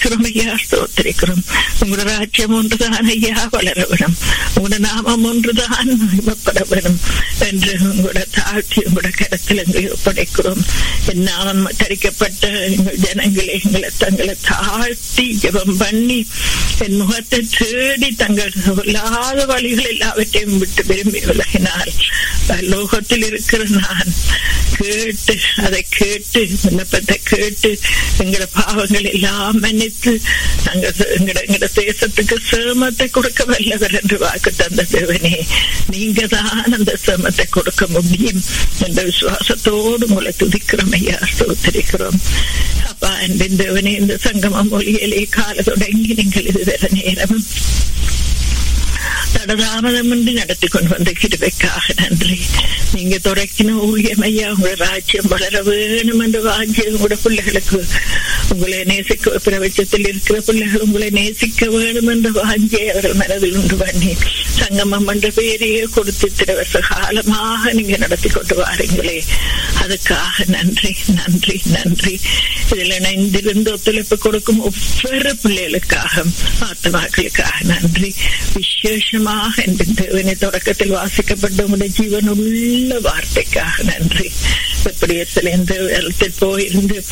ஸ்தோத்திரிக்கிறோம் ஐயா ஸ்தோத்திரிக்கிறோம் உங்களோட ராஜ்யம் ஒன்றுதான் ஐயா வளர வேணும் உங்களோட நாமம் ஒன்றுதான் மகிமைப்பட வேணும் என்று உங்களோட தாழ்த்தி உங்களோட கருத்தில் எங்களை ஒப்படைக்கிறோம் என் நாமம் தரிக்கப்பட்ட எங்கள் ஜனங்களை எங்களை தங்களை தாழ்த்தி ஜெபம் பண்ணி என் முகத்தை தேடி தங்கள் சொல்லாத வழிகள் எல்லாவற்றையும் விட்டு விரும்பி விலகினால் லோகத்தில் இருக்கிற நான் கேட்டு அதை கேட்டு விண்ணப்பத்தை கேட்டு எங்களோட பாவங்கள் எல்லாம் மன்னித்து நாங்கள் எங்கட எங்கட தேசத்துக்கு சேமத்தை கொடுக்க வல்லவர் என்று வாக்கு தந்த தேவனே நீங்க தான் அந்த சேமத்தை கொடுக்க முடியும் என்ற விசுவாசத்தோடு உங்களை துதிக்கிறோம் ஐயா ஸ்தோத்திரிக்கிறோம் அப்பா அன்பின் தேவனே இந்த சங்கமம் மொழியிலே கால தொடங்கி நீங்கள் இதுவரை நேரம் தடதாமதமின்றி நடத்தி கொண்டு வந்த கிருபைக்காக நன்றி நீங்க தொடக்கின ஊழியம் ஐயா உங்களோட ராஜ்யம் வளர வேணும் என்று வாங்கி உங்களோட பிள்ளைகளுக்கு உங்களை நேசிக்க பிரபஞ்சத்தில் இருக்கிற பிள்ளைகள் உங்களை நேசிக்க வேணும் என்று வாங்கி அவர்கள் மனதில் உண்டு பண்ணி சங்கமம் என்ற பெயரையே கொடுத்து இத்தனை வருஷ காலமாக நீங்க நடத்தி கொண்டு வாரீங்களே அதுக்காக நன்றி நன்றி நன்றி இதுல இணைந்திருந்து ஒத்துழைப்பு கொடுக்கும் ஒவ்வொரு பிள்ளைகளுக்காக ஆத்மாக்களுக்காக நன்றி விசேஷமாக என் தேவனை தொடக்கத்தில் வாசிக்கப்பட்ட உங்களுடைய ஜீவன் உள்ள வார்த்தைக்காக நன்றி எப்படி சில போயிருந்து